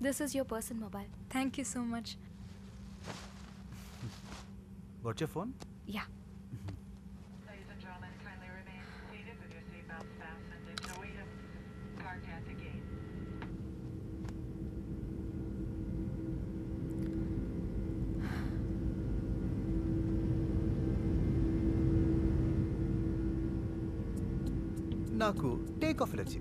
This is your person mobile thank you so much what's your phone yeah Ladies and gentlemen, kindly remain seated with your seatbelts fastened until we have parked at the gate. నాకు take off allergy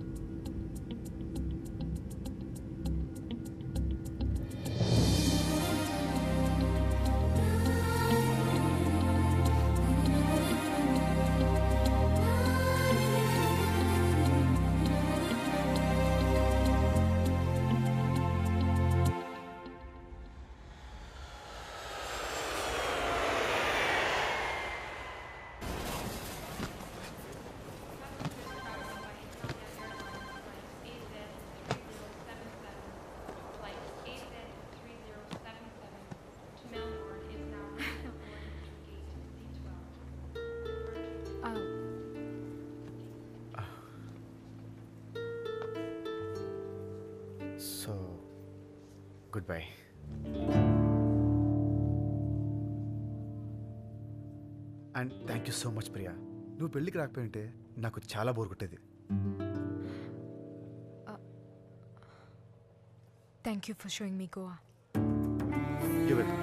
so good bye and thank you so much Priya నువ్వు పెళ్ళికి రాకపోయింటే నాకు చాలా bore కొట్టేది thank you for showing me Goa you welcome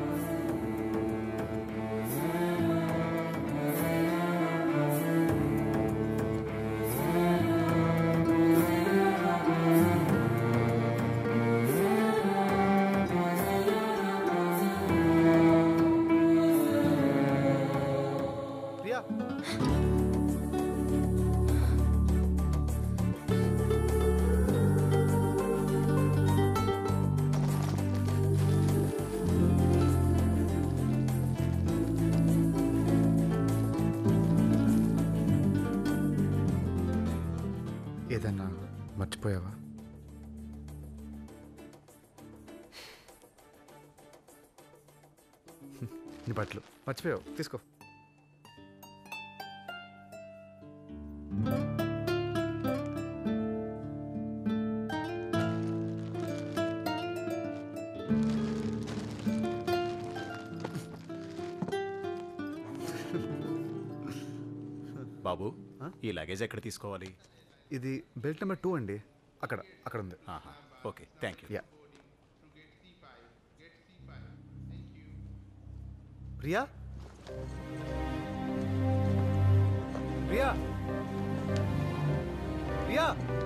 Priya ఏదన్నా మర్చిపోయావా నీ బట్టలు మర్చిపోయావు తీసుకో బాబు ఆ? ఈ లగేజ్ ఎక్కడ తీసుకోవాలి ఇది బెల్ట్ నెంబర్ టూ అండి అక్కడ అక్కడ ఉంది ఆహా okay thank you yeah Priya Priya Priya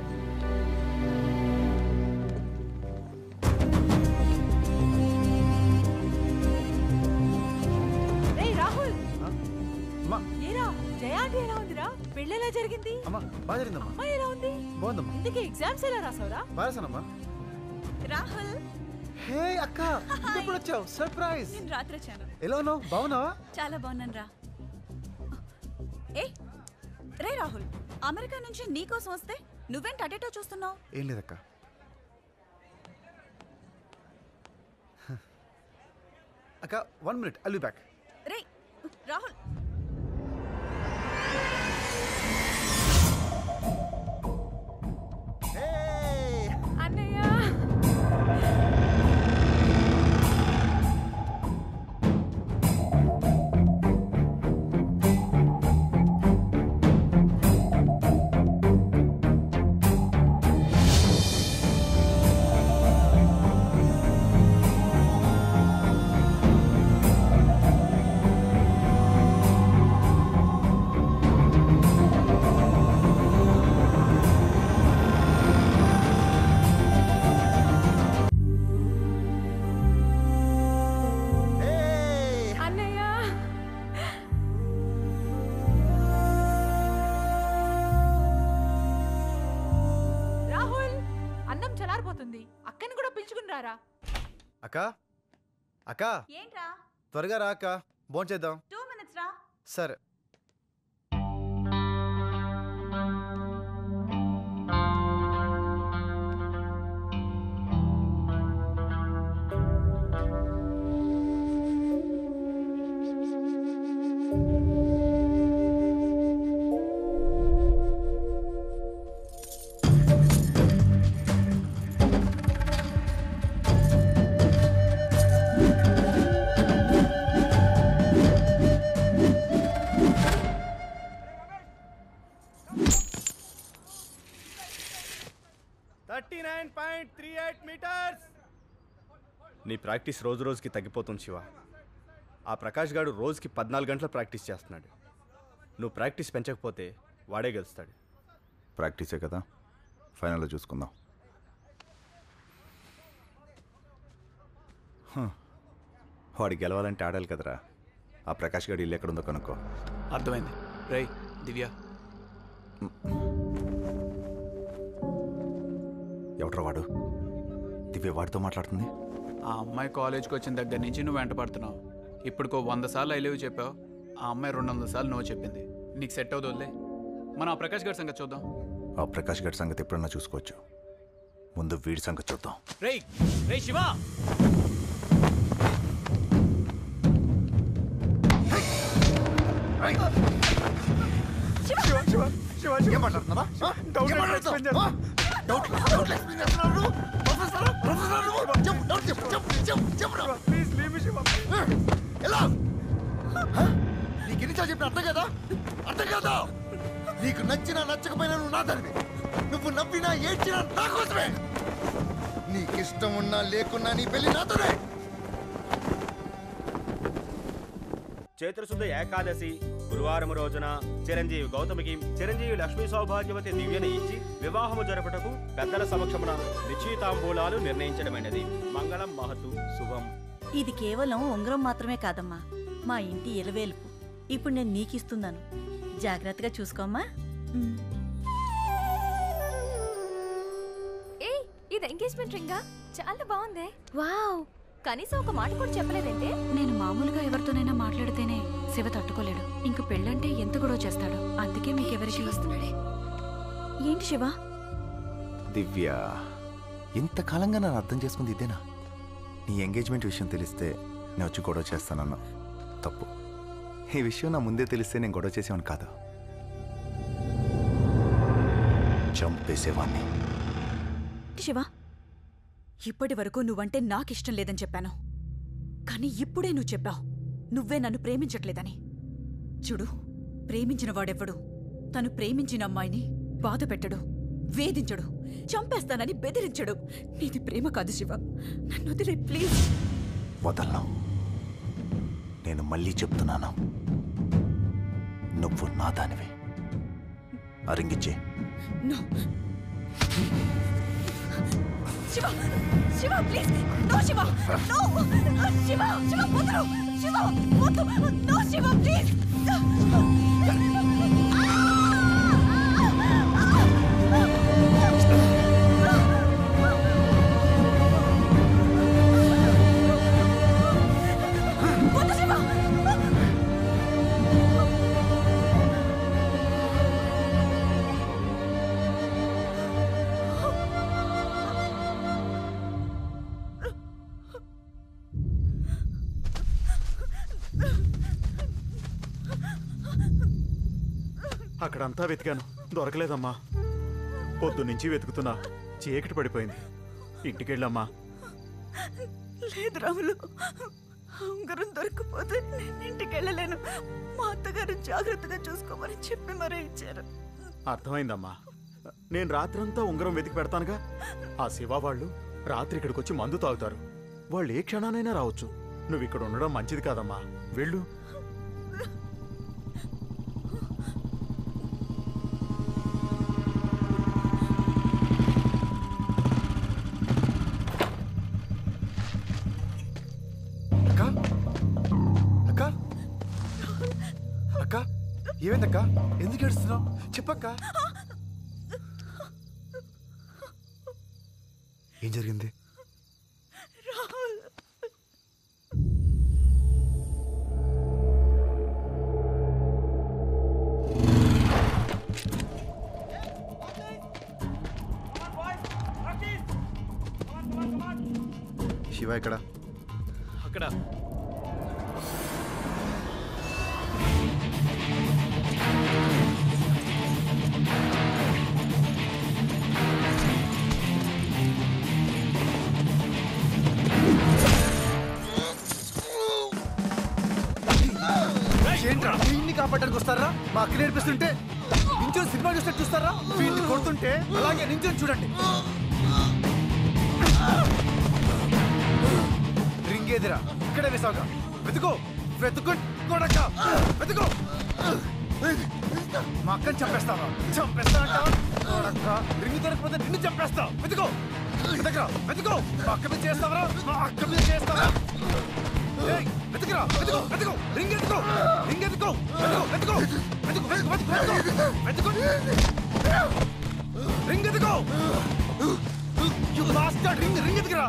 రేయ్ రాహుల్ ఆ? అమ్మా ఏరా జయ ఆంటీ ఎలా ఉందిరా పెళ్ళి ఎలా జరిగింది అమ్మా బాగా జరిగిందమ్మా అమ్మాయి ఎలా ఉంది బాగుందమ్మా ఇంతకీ ఎగ్జామ్స్ ఎలా రాసావురా బాగాసానమ్మా రాహుల్ హే అక్క నువ్వు ఎప్పుడు వచ్చావు సర్ప్రైజ్ నేను రాత్రి వచ్చాను ఎలా ఉన్నావు బాగున్నావా చాలా బాగున్నాను రా ఏ రే రాహుల్ అమెరికా నుంచి నీకోసం వస్తే నువ్వేంటి అటేటో చూస్తున్నావు ఏం లేదక్క అక్క one minute I'll be back రే రాహుల్ అన్నయ్య అన్నయ్య రాహుల్ అన్నం చలారిపోతుంది అక్కని కూడా పిలుచుకుని రారా అక్క అక్క ఏంట్రా త్వరగా రా అక్క భోంచేద్దాం టూ మినిట్స్ రా సరే నీ ప్రాక్టీస్ రోజు రోజుకి తగ్గిపోతుంది శివ ఆ ప్రకాష్ గాడు రోజుకి పద్నాలుగు గంటల ప్రాక్టీస్ చేస్తున్నాడు నువ్వు ప్రాక్టీస్ పెంచకపోతే వాడే గెలుస్తాడు ప్రాక్టీసే కదా ఫైనల్లో చూసుకుందాం హ. వాడు గెలవాలంటే ఆడాలి కదరా ఆ ప్రకాష్ గడి ఇల్లు ఎక్కడుందో కనుక్కో అర్థమైంది రై దివ్య ఎవడ్రా వాడు దివ్య వాడితో మాట్లాడుతుంది ఆ అమ్మాయి కాలేజ్కి వచ్చిన దగ్గర నుంచి నువ్వు వెంట పడుతున్నావు ఇప్పటికో వంద సార్లు ఐ లేవు చెప్పావు ఆ అమ్మాయి రెండు వందల సార్లు నో చెప్పింది నీకు సెట్ అవుతుందిలే మనం ఆ ప్రకాష్ గారి సంగతి చూద్దాం ఆ ప్రకాష్ గడి సంగతి ఎప్పుడన్నా చూసుకోవచ్చు ముందు వీడి సంగతి చూద్దాం రేయ్ రేయ్ శివ ఏం మాట్లాడుతున్నావా ఆ? ఏం మాట్లాడుతున్నావు? ఆ? డౌట్ డౌట్ ఎక్స్ప్లెయిన్ చేస్తున్నావు నువ్వు? ప్రొఫెసరా? ప్రొఫెసరా నువ్వు? చెప్పు, డౌట్ చెప్పు, చెప్పు, చెప్పు, చెప్పు రా. ఆ, ఎలా ఆ? నీకు ఎన్నిసార్లు చెప్పిన అర్థం కదా అర్థం కదా నీకు నచ్చినా నచ్చకపోయినా నువ్వు నా దానివి నువ్వు నవ్వినా ఏడ్చినా నా కోసమే నీకు ఇష్టం ఉన్నా లేకున్నా నీ పెళ్లి నాతోనే చైత్రశుద్ధ ఏకాదశి గురువారం రోజున చిరంజీవి గౌతమికి చిరంజీవి లక్ష్మీ సౌభాగ్యవతి దివ్యని ఇచ్చి వివాహము జరుపుటకు పెద్దల సమక్షమున నిశ్చితాంబూలాలు నిర్ణయించడమైనది మంగళం మహతు శుభం ఇది కేవలం ఉంగరం మాత్రమే కాదమ్మా మా ఇంటి ఎలవేలుపు ఇప్పుడు నేను నీకిస్తున్నాను జాగ్రత్తగా చూసుకోమ్మా ఏయ్ ఇది ఎంగేజ్మెంట్ రింగా చాలా బాగుంది వావ్ కనీసం ఒక మాట కూడా చెప్పలేదంటే నేను మామూలుగా ఎవరితోనైనా మాట్లాడితేనే శివ తట్టుకోలేడు ఇంక పెళ్ళంటే ఎంత గొడవ చేస్తాడు అందుకే మీకెవరికి వస్తున్నాడే ఏంటి శివ దివ్య ఇంతకాలంగా నన్ను అర్థం చేసుకుంది ఇదేనా నీ ఎంగేజ్మెంట్ విషయం తెలిస్తే నేను వచ్చి గొడవ చేస్తానన్నా తప్పు ఈ విషయం నా ముందే తెలిస్తే నేను గొడవ చేసేవాడిని కాదు చంపేసేవాడిని శివ ఇప్పటి వరకు నువ్వంటే నాకిష్టం లేదని చెప్పాను కానీ ఇప్పుడే నువ్వు చెప్పావు నువ్వే నన్ను ప్రేమించట్లేదని చూడు ప్రేమించిన వాడెవ్వడు తను ప్రేమించిన అమ్మాయిని బాధ పెట్టడు వేధించడు చంపేస్తానని బెదిరించడు నీది ప్రేమ కాదు శివ నన్ను వదిలే ప్లీజ్ వదలను నేను మళ్ళీ చెప్తున్నాను నువ్వు నా దానివి అరింగిచ్చే no Shiva Shiva please no Shiva no Shiva Shiva వదలు శివ వద్దు నో శివ ప్లీజ్ వద్దు శివ అక్కడంతా వెతికాను దొరకలేదమ్మా పొద్దు నుంచి వెతుకుతున్నా చీకటి పడిపోయింది ఇంటికెళ్ళమ్మా లేదు రాములు ఉంగరం దొరకపోతే నేను ఇంటికి వెళ్ళలేను మా అత్తగారు జాగ్రత్తగా చూసుకోమని చెప్పి మరీ ఇచ్చారు అర్థమైందమ్మా నేను రాత్రంతా ఉంగరం వెతికి పెడతానుగా ఆ శివ వాళ్ళు రాత్రి ఇక్కడికి వచ్చి మందు తాగుతారు వాళ్ళు ఏ క్షణానైనా రావచ్చు నువ్వు ఇక్కడ ఉండడం మంచిది కాదమ్మా వెళ్ళు అక్క అక్క అక్క ఏమైందక్క ఎందుకు ఏడుస్తున్నావు చెప్పక్క ఏం జరిగింది శివ ఇక్కడ అక్కడ ఏంట్రా వీడిని కాపాడడానికి వస్తారా మా అక్క నేర్పిస్తుంటే నించొని సినిమా చూస్తే చూస్తారా వీడిని కొడుతుంటే అలాగే నించొని చూడండి ఏదిరా ఇక్కడే వేసావుగా వెతుకో వెతుకో కొడక వెతుకో మా అక్కని చంపేస్తావా చంపేస్తానంటావా కొడక రింగు దొరకపోతే నిన్ను చంపేస్తా వెతుకో వెతకరా వెతుకో మా అక్క మీద చేస్తావరా మా అక్క మీద చేస్తావా ఏయ్, వెతుకురా వెతుకో వెతుకో రింగ్ ఎత్తుకో రింగ్ ఎత్తుకో వెతుకో వెతుకో వెతుకో వెతుకో వెతుకో వెతుకో రింగ్ ఎత్తుకో యు బాస్టర్డ్ రింగ్ రింగ్ ఎత్తుకురా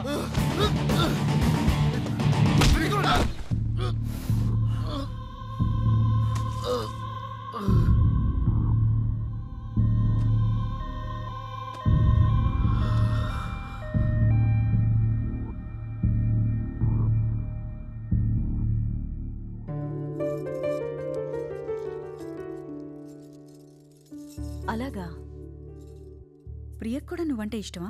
రింగ్ అలాగా ప్రియకు కూడా నువ్వంటే ఇష్టమా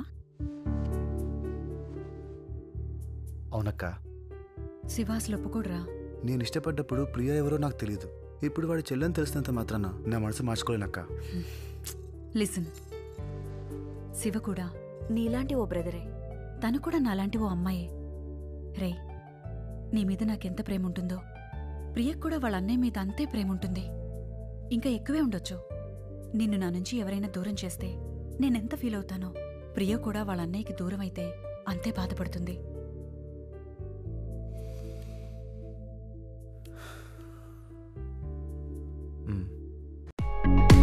అవునక్క శివాస్ ఒప్పుకోడ్రా నేను ఇష్టపడ్డప్పుడు ప్రియ ఎవరో నాకు తెలియదు ఇప్పుడు వాడి చెల్లెని తెలిసినంత మాత్రాన నా మనసు మార్చుకోలేనక్క లిసన్ శివ కూడా నీలాంటి ఓ బ్రదరే తను కూడా నాలాంటి ఓ అమ్మాయే రే నీ మీద నాకెంత ప్రేమ ఉంటుందో ప్రియకు కూడా వాళ్ళ అన్నయ్య మీద అంతే ప్రేమ ఉంటుంది ఇంకా ఎక్కువే ఉండొచ్చు నిన్ను నా నుంచి ఎవరైనా దూరం చేస్తే నేనెంత ఫీల్ అవుతానో ప్రియ కూడా వాళ్ళ అన్నయ్యకి దూరం అయితే అంతే బాధపడుతుంది మ్.